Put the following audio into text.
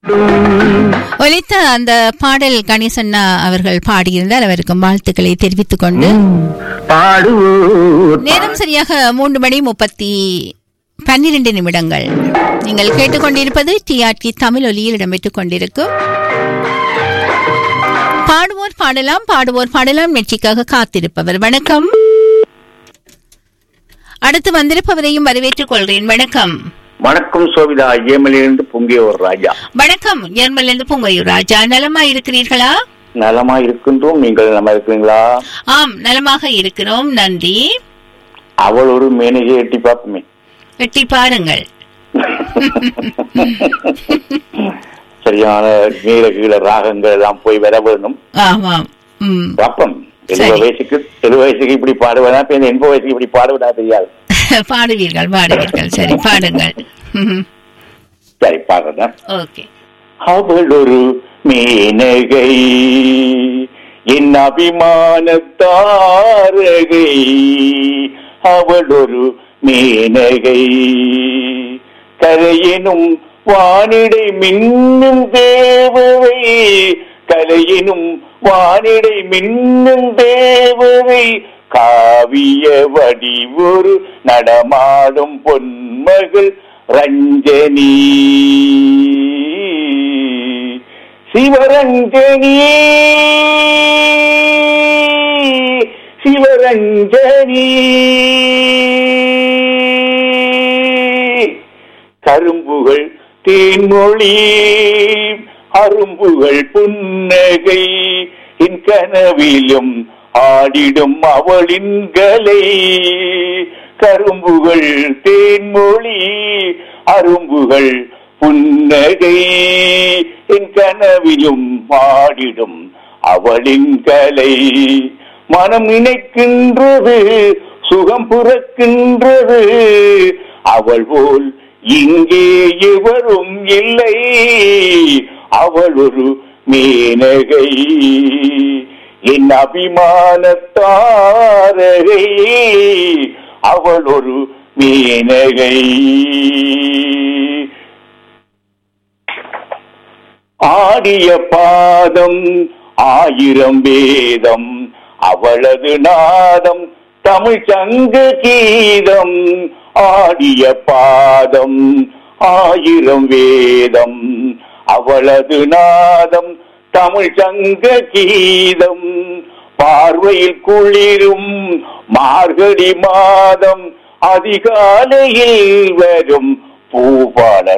ஒலித்த அந்த பாடல் கணேசண்ணா அவர்கள் பாடியிருந்தார் அவருக்கு வாழ்த்துக்களை தெரிவித்துக் கொண்டு பாடுவோர் நேரம் சரியாக மூன்று மணி முப்பத்தி பன்னிரண்டு நிமிடங்கள் நீங்கள் கேட்டுக்கொண்டிருப்பது டிஆர்டி தமிழ் ஒலியில் இடம்பெற்றுக் கொண்டிருக்கும் பாடுவோர் பாடலாம் பாடுவோர் பாடலாம் வெற்றிக்காக காத்திருப்பவர் வணக்கம் அடுத்து வந்திருப்பவரையும் வரவேற்றுக் கொள்கிறேன் வணக்கம் வணக்கம் சோபிதா ஏமலிருந்து பொங்கிய ஒரு ராஜா வணக்கம் ஏர்மலிருந்து பொங்கையூர் ராஜா நலமா இருக்கிறீர்களா நலமா இருக்கின்றோம் நீங்கள் நலமா இருக்கிறீங்களா ஆம் நலமாக இருக்கிறோம் நன்றி அவள் ஒரு மேனேஜை எட்டி பார்ப்போமே வெட்டி பாருங்கள் சரியான நீல கீழ ராகங்கள் எல்லாம் போய் வர வேணும் ஆமாம் ம் பார்ப்போம் எழுபது சரி. வயசுக்கு எழுபது வயசுக்கு இப்படி பாடுவதா இப்ப இந்த எண்பது வயசுக்கு இப்படி பாடுவதா தெரியாது பாடுவீர்கள் பாடுவீர்கள் சரி பாடுங்கள் ம், சரி பாடுறேன் ஓகே அவள் ஒரு மேனகை என் அபிமான தாரகை அவள் ஒரு மேனகை கரையினும் வானிடை மின்னும் தேவதை கலையினும் வானிடை மின்னும் தேவதை காவிய வடிவொரு நடமாடும் பொன்மகள் ரஞ்சனி சிவரஞ்சனி சிவரஞ்சனி கரும்புகள் தேன்மொழி அரும்புகள் புன்னகை என் கனவிலும் ஆடிடும் அவளின் கலை கரும்புகள் தேன்மொழி அரும்புகள் புன்னகை என் கனவிலும் ஆடிடும் அவளின் கலை மனம் நினைக்கின்றது சுகம் புறக்கின்றது அவள் போல் இங்கே எவரும் இல்லை அவள் ஒரு மேனகை என் அபிமான தாரகை அவள் ஒரு மேனகை ஆடிய பாதம் ஆயிரம் வேதம் அவளது நாதம் தமிழ் சங்க கீதம் ஆடிய பாதம் ஆயிரம் வேதம் அவளது நாதம் தமிழ் சங்க கீதம் பார்வையில் குளிரும் மார்கழி மாதம் அதிகாலையில் வரும் பூபால